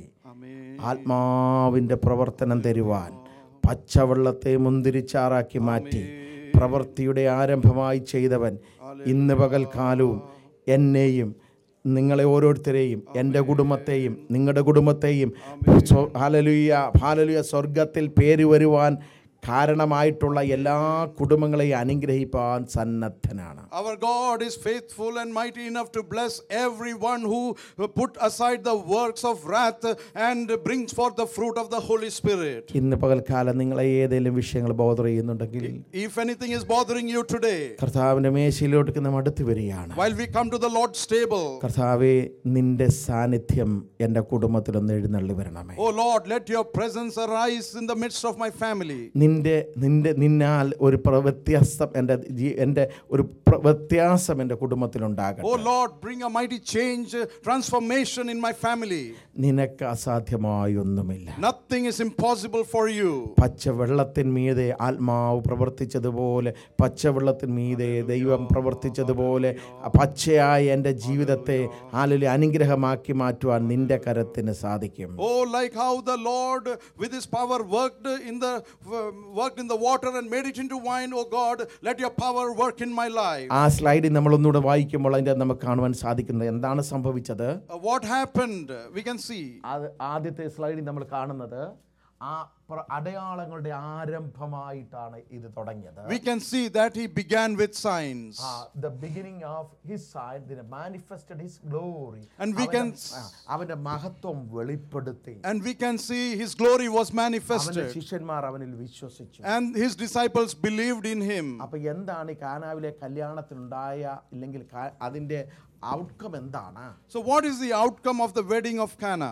ആത്മാവിൻ്റെ പ്രവർത്തനം തരുവാൻ പച്ചവെള്ളത്തെ മുന്തിരിച്ചാറാക്കി മാറ്റി പ്രവൃത്തിയുടെ ആരംഭമായി ചെയ്തവൻ ഇന്ന് പകൽക്കാലവും എന്നെയും നിങ്ങളെ ഓരോരുത്തരെയും എൻ്റെ കുടുംബത്തെയും നിങ്ങളുടെ കുടുംബത്തെയും സ്വ- ഹാലലുയ ഹാലലുയ സ്വർഗത്തിൽ പേര് വരുവാൻ കാരണമായിട്ടുള്ള എല്ലാ കുടുംബങ്ങളെയും അനുഗ്രഹിപ്പാൻ സന്നദ്ധനാണ് Our God is faithful and mighty enough to bless everyone who put aside the works of wrath and brings forth the fruit of the Holy Spirit. ഇന്ന് പകൽക്കാലം നിങ്ങളെ ഏതെങ്കിലും വിഷയങ്ങൾ ബോധർ ചെയ്യുന്നുണ്ടെങ്കിൽ If anything is bothering you today, കർത്താവിൻ്റെ മേശയിലോട്ട് നാം അടുത്ത് വരികയാണ് while we come to the Lord's table, കർത്താവെ നിന്റെ സാന്നിധ്യം എൻ്റെ കുടുംബത്തിലൊന്ന് എഴുന്നള്ളി വരണമേ oh Lord, let your presence arise in the midst of my family. നിന്റെ നിന്റെ നിന്നാൽ ഒരു പ്ര- വ്യത്യാസം എൻ്റെ ജീ- എൻ്റെ ഒരു പ്ര- വ്യത്യാസം എൻ്റെ കുടുംബത്തിലുണ്ടാകട്ടെ Oh Lord, bring a mighty change, uh, transformation in my family. നിനക്ക് അസാധ്യമായി ഒന്നുമില്ല Nothing is impossible for you. പച്ചവെള്ളത്തിൻ മീതെ ആത്മാവ് പ്രവർത്തിച്ചതുപോലെ പച്ചവെള്ളത്തിൻ മീതെ ദൈവം പ്രവർത്തിച്ചതുപോലെ പച്ചയായ എൻ്റെ ജീവിതത്തെ ആലൊരു അനുഗ്രഹമാക്കി മാറ്റുവാൻ നിന്റെ കരത്തിന് സാധിക്കും Oh, like how the Lord uh, with his power worked in the uh, worked in the water and made it into wine, oh God, let your power work in my life. ആ സ്ലൈഡിൽ നമ്മളൊന്നുകൂടെ വായിക്കുമ്പോൾ അതിൻ്റെ നമുക്ക് കാണുവാൻ സാധിക്കുന്നത് എന്താണ് സംഭവിച്ചത് Uh, what happened? We can see. അത് ആദ്യത്തെ സ്ലൈഡിൽ നമ്മൾ കാണുന്നത് ആ പ്ര- അടയാളങ്ങളുടെ ആരംഭമായിട്ടാണ് ഇത് തുടങ്ങിയത് We can see that he began with signs. The beginning of his sign manifested his glory And we can അവന്റെ മഹത്വം വെളിപ്പെടുത്തി And we can see his glory was അവന്റെ manifested. ശിഷ്യന്മാർ അവനിൽ വിശ്വസിച്ചു And his disciples believed in him. അപ്പൊ എന്താണ് ഈ കാനാവിലെ കല്യാണത്തിനുണ്ടായ ഇല്ലെങ്കിൽ കാ- അതിന്റെ ഔട്ട്കം എന്താണ് So, what is the outcome of the wedding of Cana?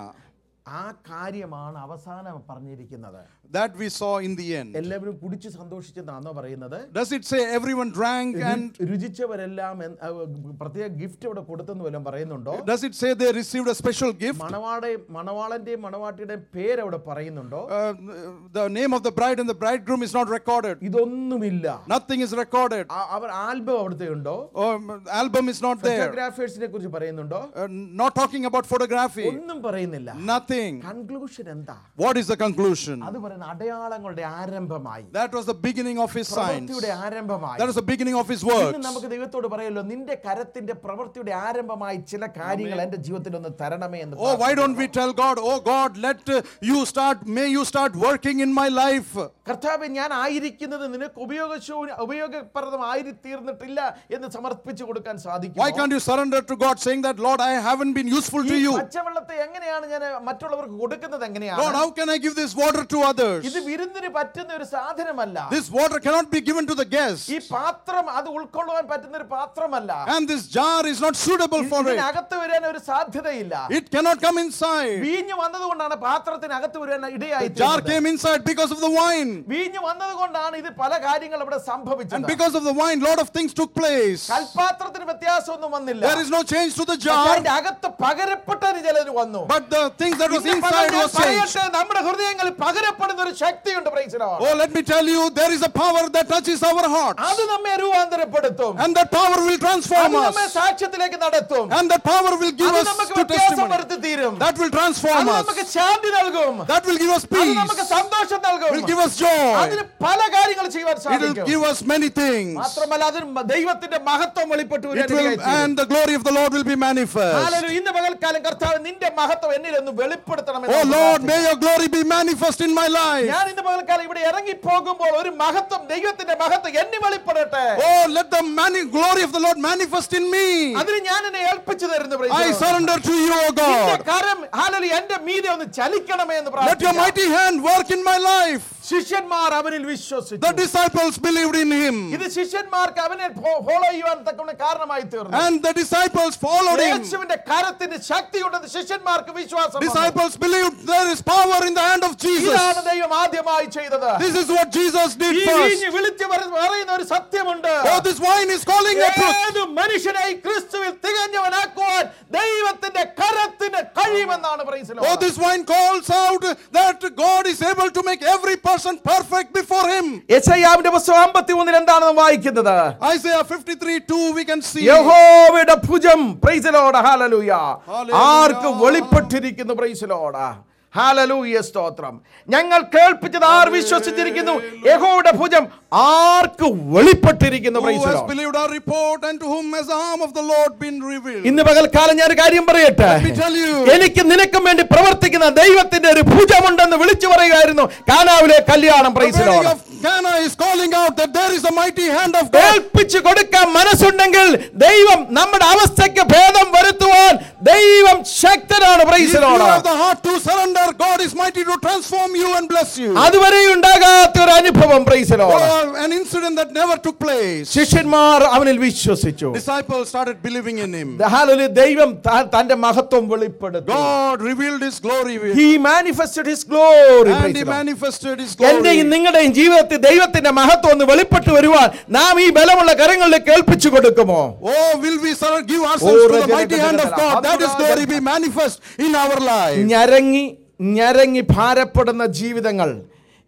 ആ കാര്യമാണ് അവസാനം പറഞ്ഞിരിക്കുന്നത് That we saw in the end. എല്ലാവരും കുടിച്ച് സന്തോഷിച്ചെന്നാണോ പറയുന്നത് Does it say everyone drank and രു- രുചിച്ചവരെല്ലാം എന്ത്- ആ, പ്രത്യേക ഗിഫ്റ്റ് ഇവിടെ കൊടുത്തെന്ന് വല്ലതും പറയുന്നുണ്ടോ does it say they received a special gift? മണവാടെ മണവാളന്റെയും മണവാട്ടിയുടെയും പേര് അവിടെ പറയുന്നുണ്ടോ Uh, the name of the bride and the bridegroom is not recorded. ഇതൊന്നുമില്ല Nothing is recorded. ആ- അവർ ആൽബം അവിടുത്തെ ഉണ്ടോ Um, album is not there. ഫോട്ടോഗ്രാഫേഴ്സിനെ കുറിച്ച് പറയുന്നുണ്ടോ Uh, not talking about photography. ഒന്നും പറയുന്നില്ല Nothing. കൺക്ലൂഷൻ എന്താ What is the conclusion? അത് പറയുന്ന അടയാളങ്ങളുടെ ആരംഭമായി That was the beginning of his signs. പ്രവൃത്തിയുടെ ആരംഭമായി That was the beginning of his ഇന്ന് works. നമുക്ക് ദൈവത്തോട് പറയല്ലോ നിന്റെ കരത്തിന്റെ പ്രവൃത്തിയുടെ ആരംഭമായി ചില കാര്യങ്ങൾ എന്റെ ജീവിതത്തിൽ ഒന്ന് തരണമേ എന്ന് Oh, why don't we tell God, oh God, let uh, you start, may you start working in my life. കർത്താവ് ഞാൻ ആയിരിക്കുന്നത് നിനക്ക് ഉപയോഗശൂന്യ ഉപയോഗപ്രദമായി തീർന്നിട്ടില്ല എന്ന് സമർപ്പിച്ചു കൊടുക്കാൻ സാധിക്കും Why can't you surrender to God saying that, Lord, I haven't been useful to you? പച്ചവെള്ളത്തെ എങ്ങനെയാണ് ഞാൻ മറ്റുള്ളവർക്ക് കൊടുക്കുന്നത് Lord, എങ്ങനെയാണ് how can I give this water to others? ഇത് വിരുന്നിന് പറ്റുന്ന ഒരു സാധനമല്ല This water cannot be given to the guests. ഈ പാത്രം അത് ഉൾക്കൊള്ളുവാൻ പറ്റുന്ന ഒരു പാത്രമല്ല And this jar is not suitable for it. ഇതിനകത്ത് വരാൻ ഒരു സാധ്യതയില്ല It cannot come inside. വീഞ്ഞ് വന്നതുകൊണ്ടാണ് പാത്രത്തിനകത്ത് വരാൻ ഇടയായി Jar തീർന്നത്. came inside because of the wine. വീഞ്ഞ് വന്നതുകൊണ്ടാണ് ഇത് പല കാര്യങ്ങൾ ഇവിടെ And സംഭവിച്ചത് because of the wine, lot of things took place. കൽപാത്രത്തിന് വ്യത്യാസമൊന്നും വന്നില്ല There is no change to the പക്ഷേ jar, അതിന്റെ അകത്ത് പകരപ്പെട്ടതിന് ചിലര് വന്നു but the things that was ഇന്ന് പകൽ inside ഞാൻ was changed. പറയട്ടെ, നമ്മുടെ ഹൃദയങ്ങളിൽ പകരപ്പെടുന്ന ഒരു ശക്തിയുണ്ട് praise the Lord. Oh, let me tell you, there is a power that touches our hearts. അത് നമ്മെ രൂപാന്തരപ്പെടുത്തും And that power will അത് transform നമ്മെ us. സാക്ഷ്യത്തിലേക്ക് നടത്തും And that power will give അത് us നമുക്ക് to വ്യത്യാസം testimony. വരുത്തി തീരും That will അത് transform നമുക്ക് us. ശാന്തി നൽകും That will give us അത് peace. നമുക്ക് സന്തോഷം നൽകും Will give us joy. അതിന് പല കാര്യങ്ങൾ ചെയ്യാൻ It will സാധിക്കും give us many things. മാത്രമല്ല അതിന് മ- ദൈവത്തിന്റെ മഹത്വം വെളിപ്പെട്ടു വരാൻ It will, ഇടയായി തീരും. and the glory of the Lord will be manifest. Hallelujah. ഇന്ന് പകൽക്കാലം കർത്താവ് നിന്റെ മഹത്വം എന്നിൽ ഒന്ന് വെളിപ്പെടുത്തണമെന്ന് Oh നമുക്ക് Lord, പ്രാർത്ഥിക്കാം. may your glory be manifest in my life. ഞാൻ ഇന്ന് പകൽക്കാലം ഇവിടെ ഇറങ്ങി പോകുമ്പോൾ ഒരു മഹത്വം ദൈവത്തിന്റെ മഹത്വം എന്നെ വെളിപ്പെടട്ടെ Oh, let the mani- glory of the Lord manifest in me. അതിന് ഞാൻ എന്നെ ഏൽപ്പിച്ചു തരുന്നു praise I the Lord. surrender to you, O നിന്റെ God. കരം ഹാലലി എന്റെ മീതെ ഒന്ന് ചലിക്കണമേ എന്ന് Let your പ്രാർത്ഥിക്കാം mighty hand work in my life. ശിഷ്യന്മാർ അവനിൽ വിശ്വസിച്ചു The disciples believed in him. ഇത് ശിഷ്യന്മാർക്ക് അവനെ ഫോളോ ചെയ്യുവാൻ തക്കവണ്ണം കാരണമായി തീർന്നു And the disciples followed him. യേശുവിന്റെ കരത്തിന്റെ ശക്തി ഉണ്ടെന്ന് ശിഷ്യന്മാർക്ക് വിശ്വാസം വന്നു. Disciples believed there is power in the hand of Jesus. ഇതാണ് ദൈവം ആദ്യമായി ചെയ്തത് This is what Jesus did ഈ first. വീഞ്ഞ് വിളിച്ചു പറ- പറയുന്ന ഒരു സത്യമുണ്ട് Oh, this wine is calling a truth. ഏത് മനുഷ്യനായി ക്രിസ്തുവിൽ തികഞ്ഞവനാക്കുവാൻ ദൈവത്തിന്റെ കരത്തിന് കഴിയുമെന്നാണ് praise the Lord. Oh, this wine calls out that God is able to make every person perfect before him. യെശയ്യാവിന്റെ പുസ്തകം അമ്പത്തി മൂന്നിൽ എന്താണ് നാം വായിക്കുന്നത് Isaiah 53 2, we can see. യഹോവയുടെ ഭുജം പ്രൈസലോട് ഹാലലൂയ Hallelujah. ആർക്ക് വെളിപ്പെട്ടിരിക്കുന്നു പ്രൈസലോട് ഹാലലൂയ സ്തോത്രം ഞങ്ങൾ കേൾപ്പിച്ചത് ആർ വിശ്വസിച്ചിരിക്കുന്നു യഹോവയുടെ ഭുജം ആർക്ക് വെളിപ്പെട്ടിരിക്കുന്നു Who has പ്രൈസലോട് believed our report and to whom has the arm of the Lord been revealed? ഇന്ന് പകൽക്കാലം ഞാൻ ഒരു കാര്യം പറയട്ടെ Let me tell you. എനിക്ക് നിനക്കും വേണ്ടി പ്രവർത്തിക്കുന്ന ദൈവത്തിന്റെ ഒരു ഭുജമുണ്ടെന്ന് വിളിച്ചു പറയുകയായിരുന്നു കാനാവിലെ കല്യാണം The wedding പ്രൈസലോട് of Cana is calling out that there is a mighty hand of God. ഏൽപ്പിച്ചു കൊടുക്കാൻ മനസ്സുണ്ടെങ്കിൽ ദൈവം നമ്മുടെ അവസ്ഥയ്ക്ക് ഭേദം വരുത്തുവാൻ ദൈവം ശക്തനാണ് If you പ്രൈസലോട് have the heart to surrender, God is mighty to transform you and bless you. അതുവരെ ഉണ്ടാകാത്ത ഒരു അനുഭവം പ്രൈസലോട് Oh, an incident that never took place. ശിഷ്യന്മാർ അവനിൽ വിശ്വസിച്ചു Disciples started believing in him. Hallelujah, ദൈവം ത- തന്റെ മഹത്വം വെളിപ്പെടുത്തി God revealed his glory with He manifested his glory. and praise he the Lord. manifested his എന്റെയും glory. നിങ്ങളുടെയും ജീവിതത്തിൽ ദൈവത്തിന്റെ മഹത്വം ഒന്ന് വെളിപ്പെട്ടു വരുവാൻ നാം ഈ ബലമുള്ള കരങ്ങളിലേക്ക് ഏൽപ്പിച്ചു കൊടുക്കുമോ Oh, will we surrender, give ourselves Oh, to the Rajana, mighty hand of Rajana, God? That His Rajana. glory be manifest in our lives. ഞരങ്ങി ഞരങ്ങി ഭാരപ്പെടുന്ന ജീവിതങ്ങൾ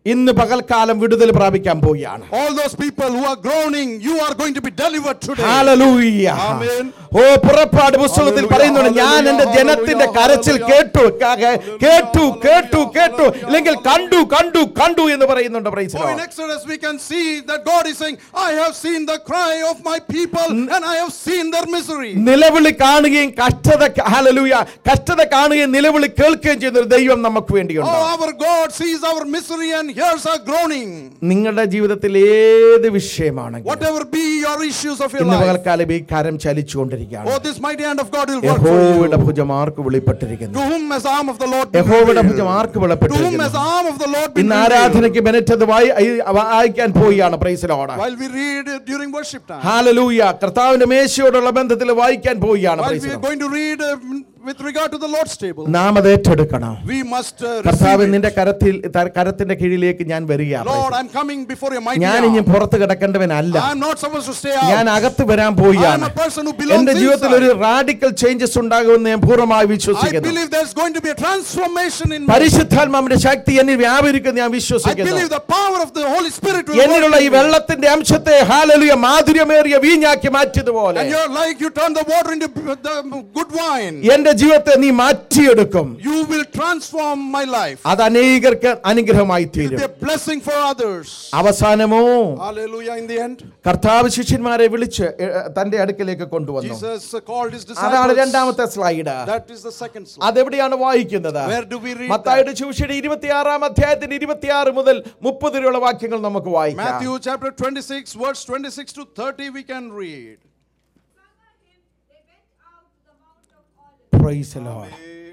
ഇന്ന് പകൽക്കാലം വിടുതൽ പ്രാപിക്കാൻ പോവുകയാണ് All those people who are groaning, you are going to be delivered today. Hallelujah. Amen. ഓ പുറപ്പാട് പുസ്തകത്തിൽ Hallelujah, പറയുന്നുണ്ട് ഞാൻ എന്റെ hallelujah, ജനത്തിന്റെ hallelujah, കരച്ചിൽ hallelujah. കേട്ടു ക- ക- കേട്ടു കേട്ടു hallelujah, കേട്ടു hallelujah, അല്ലെങ്കിൽ കണ്ടു കണ്ടു കണ്ടു എന്ന് പറയുന്നുണ്ട് praise the Oh, in Lord. Exodus, we can see that God is saying, I have seen the cry of my people and I have seen their misery. നിലവിളി കാണുകയും കഷ്ടത ഹലലൂയ കഷ്ടത കാണുകയും നിലവിളി കേൾക്കുകയും ചെയ്യുന്ന ഒരു ദൈവം നമുക്ക് വേണ്ടിയുണ്ട് Oh, our God sees our misery and hears our groaning. നിങ്ങളുടെ ജീവിതത്തിൽ ഏത് വിഷയമാണെങ്കിലും Whatever be your issues of your ഇന്ന് life. പകൽക്കാലം ഈ കരം ചലിച്ചുകൊണ്ടിരിക്കുകയാണ് Oh, this mighty hand of God will work for യഹോവയുടെ you. ഭുജം arc വെളിപ്പെട്ടിരിക്കുന്നു To whom has the arm of the Lord been യഹോവയുടെ revealed? ഭുജം arc To whom has വെളിപ്പെട്ടിരിക്കുന്നു the arm of the Lord been ഇന്ന് revealed? ആരാധനയ്ക്ക് ബെനറ്റത് വായി ഈ- വായിക്കാൻ പോവുകയാണ് praise the Lord While we read it during worship time. Hallelujah കർത്താവിന്റെ മേശയോടുള്ള ബന്ധത്തിൽ വായിക്കാൻ പോവുകയാണ് While praise we the are Lord. going to read uh, with regard to the Lord's table. നാം അത് ഏറ്റെടുക്കണം We must uh, കർത്താവ് receive it. നിന്റെ കരത്തിൽ ത- കരത്തിന്റെ കീഴിലേക്ക് ഞാൻ വരികയാണ് Lord, I'm coming before your mighty ഞാൻ ഇനി arm. പുറത്ത് കിടക്കേണ്ടവനല്ല I'm not supposed to stay ഞാൻ out. അകത്ത് വരാൻ I'm പോവുകയാണ് a person who belongs എന്റെ ജീവിതത്തിൽ ഒരു inside. റാഡിക്കൽ ചേഞ്ചസ് ഉണ്ടാകുമെന്ന് ഞാൻ പൂർണ്ണമായി I വിശ്വസിക്കുന്നു believe there's going to be a transformation in me. പരിശുദ്ധാത്മാവിന്റെ ശക്തി എന്നിൽ വ്യാപരിക്കുന്ന ഞാൻ I വിശ്വസിക്കുന്നു believe the power of the Holy Spirit will എന്നിലുള്ള work ഈ in me. വെള്ളത്തിന്റെ അംശത്തെ ഹാലലുയ മാധുര്യമേറിയ വീഞ്ഞാക്കി മാറ്റിയതുപോലെ And you're like you turn the water into the good wine. എന്റെ ജീവിതത്തെ നീ മാറ്റിയെടുക്കും You will transform my life. അത് അനേകർക്ക് അനുഗ്രഹമായി It will തീരും be a blessing for others. അവസാനമോ Hallelujah. In the end, കർത്താവ് ശിഷ്യന്മാരെ വിളിച്ച് എ, തന്റെ അടുക്കലേക്ക് കൊണ്ടുവന്നു Jesus uh, called his അതാണ് disciples. രണ്ടാമത്തെ slide That is the second slide. അതെവിടെയാണ് വായിക്കുന്നത് Where do we read മത്തായിയുടെ ശുശ്രൂഷയുടെ ഇരുപത്തിയാറാം അധ്യായത്തിന്റെ ഇരുപത്തിയാറ് മുതൽ മുപ്പത് വരെയുള്ള വാക്യങ്ങൾ നമുക്ക് വായിക്കാം Matthew chapter 26, verse 26 to 30, we can read. After him, they went out to the Mount of Olives. Praise the Lord.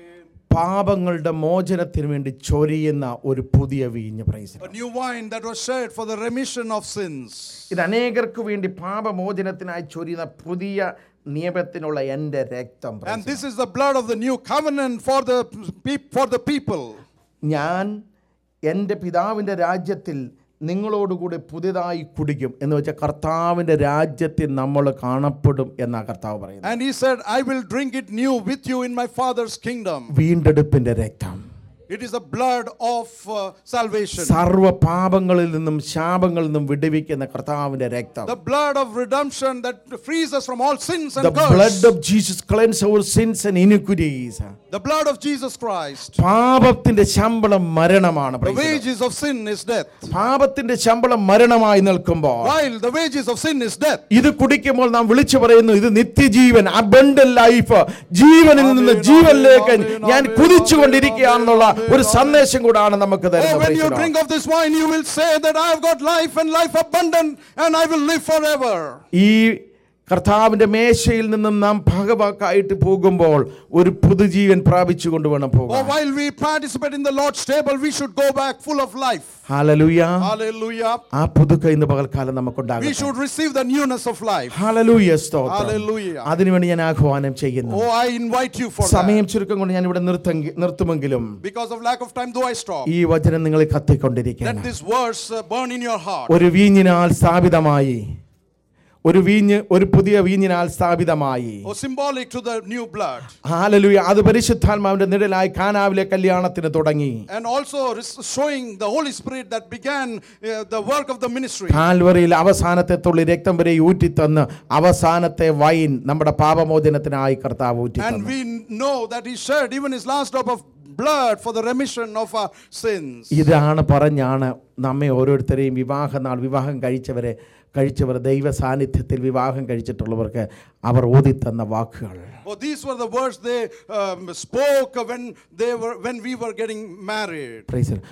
പാപങ്ങളുടെ മോചനത്തിന് വേണ്ടി ചൊരിയുന്ന ഒരു പുതിയ വീഞ്ഞ് praise A new wine that was shed for the remission of sins. ഇത് അനേകർക്ക് വേണ്ടി പാപമോചനത്തിനായി ചൊരിയുന്ന പുതിയ നിയമത്തിനുള്ള എൻ്റെ രക്തം praise And the this is the blood of the new covenant for the, peop- for the people. ഞാൻ എൻ്റെ പിതാവിൻ്റെ രാജ്യത്തിൽ നിങ്ങളോടുകൂടി പുതിയതായി കുടിക്കും എന്ന് വെച്ചാൽ കർത്താവിൻ്റെ രാജ്യത്തിൽ നമ്മൾ കാണപ്പെടും എന്നാണ് കർത്താവ് പറയുന്നത് And he said, I will drink it new with you in my Father's kingdom. വീണ്ടെടുപ്പിൻ്റെ രക്തം It is the blood of uh, salvation. സർവ പാപങ്ങളിൽ നിന്നും ശാപങ്ങളിൽ നിന്നും വിടുവിക്കുന്ന കർത്താവിൻ്റെ രക്തം The blood of redemption that frees us from all sins The and curse. blood of Jesus cleanse our sins and iniquities. The blood of Jesus Christ. പാപത്തിന്റെ ശമ്പളം മരണമാണ് The praise the Lord. wages of sin is death. പാപത്തിന്റെ ശമ്പളം മരണമായി നിൽക്കുമ്പോൾ While the wages of sin is death. ഇത് കുടിക്കുമ്പോൾ നാം വിളിച്ചു പറയുന്നു ഇത് നിത്യജീവൻ അബണ്ടൻ ലൈഫ് ജീവനിൽ നിന്ന് ആമേൻ, ജീവനിലേക്ക് ആമേൻ, ഞാൻ ആമേൻ, കുതിച്ചുകൊണ്ടിരിക്കുകയാണെന്നുള്ള ആമേൻ, ഒരു സന്ദേശം കൂടാണ് നമുക്ക് Oh, തരുന്നത് when praise you the Lord. drink of this wine, you will say that I have got life and life abundant and I will live forever. ഈ കർത്താവിന്റെ മേശയിൽ നിന്നും നാം ഭാഗവാക്കായിട്ട് പോകുമ്പോൾ ഒരു പുതുജീവൻ പ്രാപിച്ചുകൊണ്ട് വേണം Oh, പോകാൻ while we participate in the Lord's table, we should go back full of life. Hallelujah Hallelujah. ആ പുതുക്ക ഇന്ന് പകൽക്കാലം We നമുക്കുണ്ടാകും should receive the newness of life. Hallelujah സ്തോത്രം Hallelujah. അതിനുവേണ്ടി ഞാൻ ആഹ്വാനം ചെയ്യുന്നു Oh, I invite you for that. സമയം ചുരുക്കം കൊണ്ട് ഞാൻ ഇവിടെ നിർത്തങ്കി നിർത്തുമെങ്കിലും Because of lack of time, though I stop. ഈ വചനം നിങ്ങൾ Let കത്തിക്കൊണ്ടിരിക്കണം this verse uh, burn in your heart. ഒരു വീഞ്ഞിനാൽ സ്ഥാപിതമായി ഒരു വീഞ്ഞ് ഒരു പുതിയ വീഞ്ഞിനാൽ സ്ഥാപിതമായി Oh, symbolic to the new blood. Hallelujah അത് പരിശുദ്ധാത്മാവിന്റെ നിഴലായി കാനാവിലെ കല്യാണത്തിന് തുടങ്ങി And also res- showing the Holy Spirit that began uh, the work of the ministry. കാൽവറിയിൽ അവസാനത്തെ തുള്ളി രക്തം വരെ ഊറ്റിത്തന്ന് അവസാനത്തെ വൈൻ നമ്മുടെ പാപമോചനത്തിനായി കർത്താവ് And ഊറ്റിത്തന്നു we know that he shed even his last drop of blood for the remission of our sins. ഇതാണ് പറഞ്ഞാണ് നമ്മെ ഓരോരുത്തരെയും വിവാഹനാൾ വിവാഹം കഴിച്ചവരെ കഴിച്ചവർ ദൈവ സാന്നിധ്യത്തിൽ വിവാഹം കഴിച്ചിട്ടുള്ളവർക്ക് അവർ ഓതിത്തന്ന വാക്കുകൾ Oh, these were the words they um, spoke when they were when we were getting married. Praise the Lord.